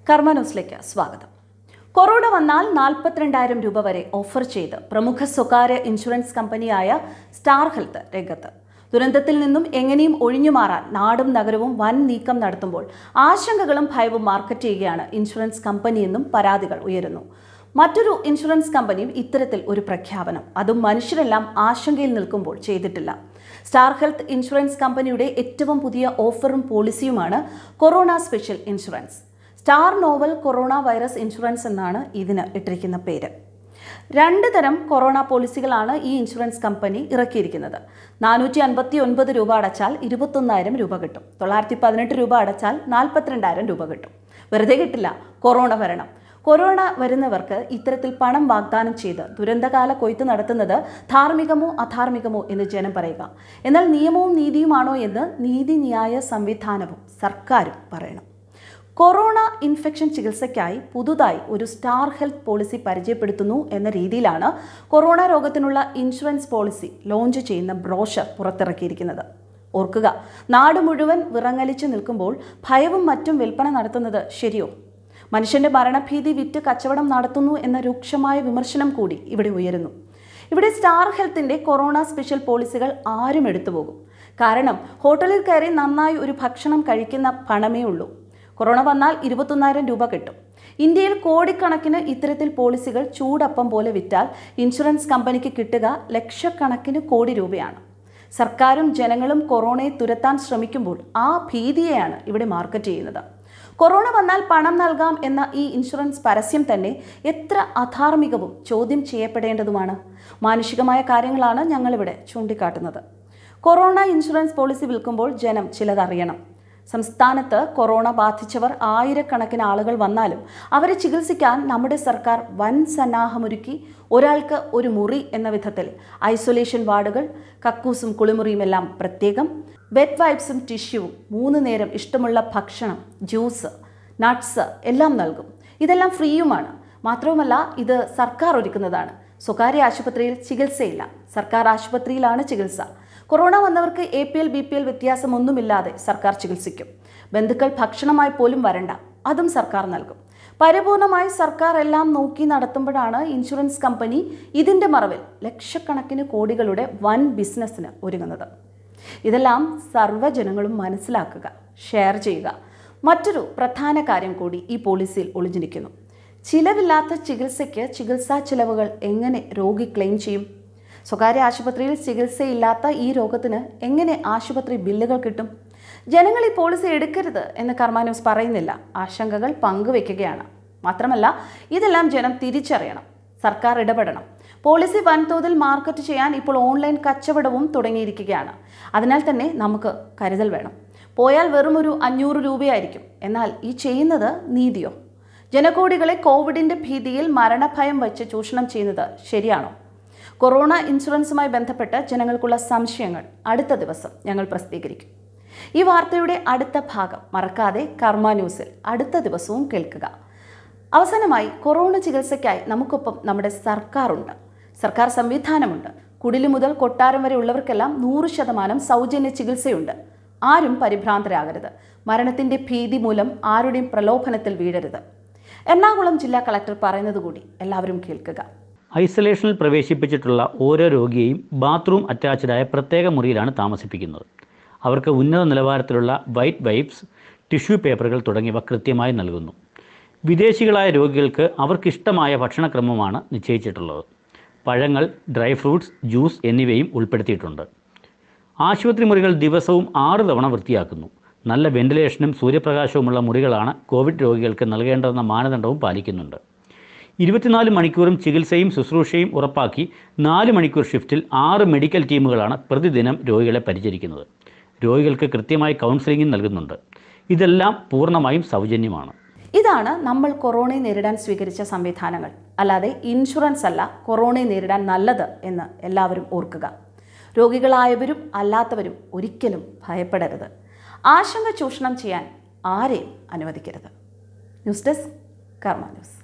കർമ്മ ന്യൂസിലേക്ക് സ്വാഗതം കൊറോണ വന്നാൽ നാൽപ്പത്തിരണ്ടായിരം രൂപ വരെ ഓഫർ ചെയ്ത് പ്രമുഖ സ്വകാര്യ ഇൻഷുറൻസ് കമ്പനിയായ സ്റ്റാർ ഹെൽത്ത് രംഗത്ത് ദുരന്തത്തിൽ നിന്നും എങ്ങനെയും ഒഴിഞ്ഞുമാറാൻ നാടും നഗരവും വൻ നീക്കം നടത്തുമ്പോൾ ആശങ്കകളും ഭയവും മാർക്കറ്റ് ചെയ്യുകയാണ് ഇൻഷുറൻസ് കമ്പനിയെന്നും പരാതികൾ ഉയരുന്നു മറ്റൊരു ഇൻഷുറൻസ് കമ്പനിയും ഇത്തരത്തിൽ ഒരു പ്രഖ്യാപനം അതും മനുഷ്യരെല്ലാം ആശങ്കയിൽ നിൽക്കുമ്പോൾ ചെയ്തിട്ടില്ല സ്റ്റാർ ഹെൽത്ത് ഇൻഷുറൻസ് കമ്പനിയുടെ ഏറ്റവും പുതിയ ഓഫറും പോളിസിയുമാണ് corona special insurance star novel corona virus insurance എന്നാണ് ഇതിന് ഇട്ടിരിക്കുന്ന പേര് രണ്ട് തരം കൊറോണ പോളിസികളാണ് ഈ ഇൻഷുറൻസ് കമ്പനി ഇറക്കിയിരിക്കുന്നത് നാനൂറ്റി അൻപത്തി ഒൻപത് രൂപ അടച്ചാൽ ഇരുപത്തൊന്നായിരം രൂപ കിട്ടും തൊള്ളായിരത്തി പതിനെട്ട് രൂപ അടച്ചാൽ നാൽപ്പത്തിരണ്ടായിരം രൂപ കിട്ടും വെറുതെ കിട്ടില്ല കൊറോണ വരണം കൊറോണ വരുന്നവർക്ക് ഇത്തരത്തിൽ പണം വാഗ്ദാനം ചെയ്ത് ദുരന്തകാല കൊയ്ത്ത് നടത്തുന്നത് ധാർമ്മികമോ അധാർമികമോ എന്ന് ജനം പറയുക എന്നാൽ നിയമവും നീതിയുമാണോ എന്ന് നീതിന്യായ സംവിധാനവും സർക്കാരും പറയണം കൊറോണ ഇൻഫെക്ഷൻ ചികിത്സയ്ക്കായി പുതുതായി ഒരു സ്റ്റാർ ഹെൽത്ത് പോളിസി പരിചയപ്പെടുത്തുന്നു എന്ന രീതിയിലാണ് കൊറോണ രോഗത്തിനുള്ള ഇൻഷുറൻസ് പോളിസി ലോഞ്ച് ചെയ്യുന്ന ബ്രോഷർ പുറത്തിറക്കിയിരിക്കുന്നത് ഓർക്കുക നാട് മുഴുവൻ വിറങ്ങലിച്ചു നിൽക്കുമ്പോൾ ഭയവും മറ്റും വിൽപ്പന നടത്തുന്നത് ശരിയോ മനുഷ്യന്റെ മരണഭീതി വിറ്റ് കച്ചവടം നടത്തുന്നു എന്ന രൂക്ഷമായ വിമർശനം കൂടി ഇവിടെ ഉയരുന്നു ഇവിടെ സ്റ്റാർ ഹെൽത്തിന്റെ കൊറോണ സ്പെഷ്യൽ പോളിസികൾ ആരും എടുത്തുപോകും കാരണം ഹോട്ടലിൽ കയറി നന്നായി ഒരു ഭക്ഷണം കഴിക്കുന്ന പണമേ ഉള്ളൂ കൊറോണ വന്നാൽ ഇരുപത്തൊന്നായിരം രൂപ കിട്ടും ഇന്ത്യയിൽ കോടിക്കണക്കിന് ഇത്തരത്തിൽ പോളിസികൾ ചൂടപ്പം പോലെ വിറ്റാൽ ഇൻഷുറൻസ് കമ്പനിക്ക് കിട്ടുക ലക്ഷക്കണക്കിന് കോടി രൂപയാണ് സർക്കാരും ജനങ്ങളും കൊറോണയെ തുരത്താൻ ശ്രമിക്കുമ്പോൾ ആ ഭീതിയെയാണ് ഇവിടെ മാർക്കറ്റ് ചെയ്യുന്നത് കൊറോണ വന്നാൽ പണം നൽകാം എന്ന ഈ ഇൻഷുറൻസ് പരസ്യം തന്നെ എത്ര അധാർമികവും ചോദ്യം ചെയ്യപ്പെടേണ്ടതുമാണ് മാനുഷികമായ കാര്യങ്ങളാണ് ഞങ്ങളിവിടെ ചൂണ്ടിക്കാട്ടുന്നത് കൊറോണ ഇൻഷുറൻസ് പോളിസി വിൽക്കുമ്പോൾ ജനം ചിലതറിയണം സംസ്ഥാനത്ത് കൊറോണ ബാധിച്ചവർ ആയിരക്കണക്കിന് ആളുകൾ വന്നാലും അവരെ ചികിത്സിക്കാൻ നമ്മുടെ സർക്കാർ വൻ സന്നാഹമൊരുക്കി ഒരാൾക്ക് ഒരു മുറി എന്ന വിധത്തിൽ ഐസൊലേഷൻ വാർഡുകൾ കക്കൂസും കുളിമുറിയും എല്ലാം പ്രത്യേകം ബെഡ് വൈപ്സും ടിഷ്യൂവും മൂന്ന് നേരം ഇഷ്ടമുള്ള ഭക്ഷണം ജ്യൂസ് നട്ട്സ് എല്ലാം നൽകും ഇതെല്ലാം ഫ്രീയുമാണ് മാത്രവുമല്ല ഇത് സർക്കാർ ഒരുക്കുന്നതാണ് സ്വകാര്യ ആശുപത്രിയിൽ ചികിത്സയില്ല സർക്കാർ ആശുപത്രിയിലാണ് ചികിത്സ കൊറോണ വന്നവർക്ക് A P L B P L വ്യത്യാസമൊന്നുമില്ലാതെ സർക്കാർ ചികിത്സിക്കും ബന്ധുക്കൾ ഭക്ഷണമായി പോലും വരണ്ട അതും സർക്കാർ നൽകും പരിപൂർണമായി സർക്കാർ എല്ലാം നോക്കി നടത്തുമ്പോഴാണ് ഇൻഷുറൻസ് കമ്പനി ഇതിൻ്റെ മറവിൽ ലക്ഷക്കണക്കിന് കോടികളുടെ വൻ ബിസിനസ്സിന് ഒരുങ്ങുന്നത് ഇതെല്ലാം സർവ്വജനങ്ങളും മനസ്സിലാക്കുക ഷെയർ ചെയ്യുക മറ്റൊരു പ്രധാന കാര്യം കൂടി ഈ പോളിസിയിൽ ഒളിഞ്ഞിരിക്കുന്നു ചിലവില്ലാത്ത ചികിത്സയ്ക്ക് ചികിത്സാ ചിലവുകൾ എങ്ങനെ രോഗി ക്ലെയിം ചെയ്യും സ്വകാര്യ ആശുപത്രിയിൽ ചികിത്സയില്ലാത്ത ഈ രോഗത്തിന് എങ്ങനെ ആശുപത്രി ബില്ലുകൾ കിട്ടും ജനങ്ങൾ ഈ പോളിസി എടുക്കരുത് എന്ന് കർമ്മ ന്യൂസ് പറയുന്നില്ല ആശങ്കകൾ പങ്കുവെക്കുകയാണ് മാത്രമല്ല ഇതെല്ലാം ജനം തിരിച്ചറിയണം സർക്കാർ ഇടപെടണം പോളിസി വൻതോതിൽ മാർക്കറ്റ് ചെയ്യാൻ ഇപ്പോൾ ഓൺലൈൻ കച്ചവടവും തുടങ്ങിയിരിക്കുകയാണ് അതിനാൽ തന്നെ നമുക്ക് കരുതൽ വേണം പോയാൽ വെറും ഒരു അഞ്ഞൂറ് രൂപയായിരിക്കും എന്നാൽ ഈ ചെയ്യുന്നത് നീതിയോ ജനകോടികളെ കോവിഡിന്റെ ഭീതിയിൽ മരണഭയം വച്ച് ചൂഷണം ചെയ്യുന്നത് ശരിയാണോ കൊറോണ ഇൻഷുറൻസുമായി ബന്ധപ്പെട്ട് ജനങ്ങൾക്കുള്ള സംശയങ്ങൾ അടുത്ത ദിവസം ഞങ്ങൾ പ്രസിദ്ധീകരിക്കും ഈ വാർത്തയുടെ അടുത്ത ഭാഗം മറക്കാതെ കർമ്മ ന്യൂസിൽ അടുത്ത ദിവസവും കേൾക്കുക അവസാനമായി കൊറോണ ചികിത്സയ്ക്കായി നമുക്കൊപ്പം നമ്മുടെ സർക്കാരുണ്ട് സർക്കാർ സംവിധാനമുണ്ട് കുടിലു മുതൽ കൊട്ടാരം വരെ ഉള്ളവർക്കെല്ലാം നൂറ് ശതമാനം സൗജന്യ ചികിത്സയുണ്ട് ആരും പരിഭ്രാന്തരാകരുത് മരണത്തിന്റെ ഭീതി മൂലം ആരുടെയും പ്രലോഭനത്തിൽ വീഴരുത് എറണാകുളം ജില്ലാ കളക്ടർ പറയുന്നത് കൂടി എല്ലാവരും കേൾക്കുക ഐസൊലേഷനിൽ പ്രവേശിപ്പിച്ചിട്ടുള്ള ഓരോ രോഗിയെയും ബാത്റൂം അറ്റാച്ച്ഡായ പ്രത്യേക മുറിയിലാണ് താമസിപ്പിക്കുന്നത് അവർക്ക് ഉന്നത നിലവാരത്തിലുള്ള വൈറ്റ് വൈപ്സ് ടിഷ്യൂ പേപ്പറുകൾ തുടങ്ങിയവ കൃത്യമായി നൽകുന്നു വിദേശികളായ രോഗികൾക്ക് അവർക്കിഷ്ടമായ ഭക്ഷണക്രമമാണ് നിശ്ചയിച്ചിട്ടുള്ളത് പഴങ്ങൾ ഡ്രൈ ഫ്രൂട്ട്സ് ജ്യൂസ് എന്നിവയും ഉൾപ്പെടുത്തിയിട്ടുണ്ട് ആശുപത്രി മുറികൾ ദിവസവും ആറ് തവണ വൃത്തിയാക്കുന്നു നല്ല വെന്റിലേഷനും സൂര്യപ്രകാശവുമുള്ള മുറികളാണ് കോവിഡ് രോഗികൾക്ക് നൽകേണ്ടതെന്ന മാനദണ്ഡവും പാലിക്കുന്നുണ്ട് ഇരുപത്തിനാല് മണിക്കൂറും ചികിത്സയും ശുശ്രൂഷയും ഉറപ്പാക്കി നാല് മണിക്കൂർ ഷിഫ്റ്റിൽ ആറ് മെഡിക്കൽ ടീമുകളാണ് പ്രതിദിനം രോഗികളെ പരിചരിക്കുന്നത് രോഗികൾക്ക് കൃത്യമായി കൗൺസിലിംഗും നൽകുന്നുണ്ട് ഇതെല്ലാം പൂർണ്ണമായും സൗജന്യമാണ് ഇതാണ് നമ്മൾ കൊറോണയെ നേരിടാൻ സ്വീകരിച്ച സംവിധാനങ്ങൾ അല്ലാതെ ഇൻഷുറൻസ് അല്ല കൊറോണയെ നേരിടാൻ നല്ലത് എന്ന് എല്ലാവരും ഓർക്കുക രോഗികളായവരും അല്ലാത്തവരും ഒരിക്കലും ഭയപ്പെടരുത് ആശങ്ക ചൂഷണം ചെയ്യാൻ ആരെയും അനുവദിക്കരുത് ന്യൂസ് ഡെസ്ക് കർമ്മ ന്യൂസ്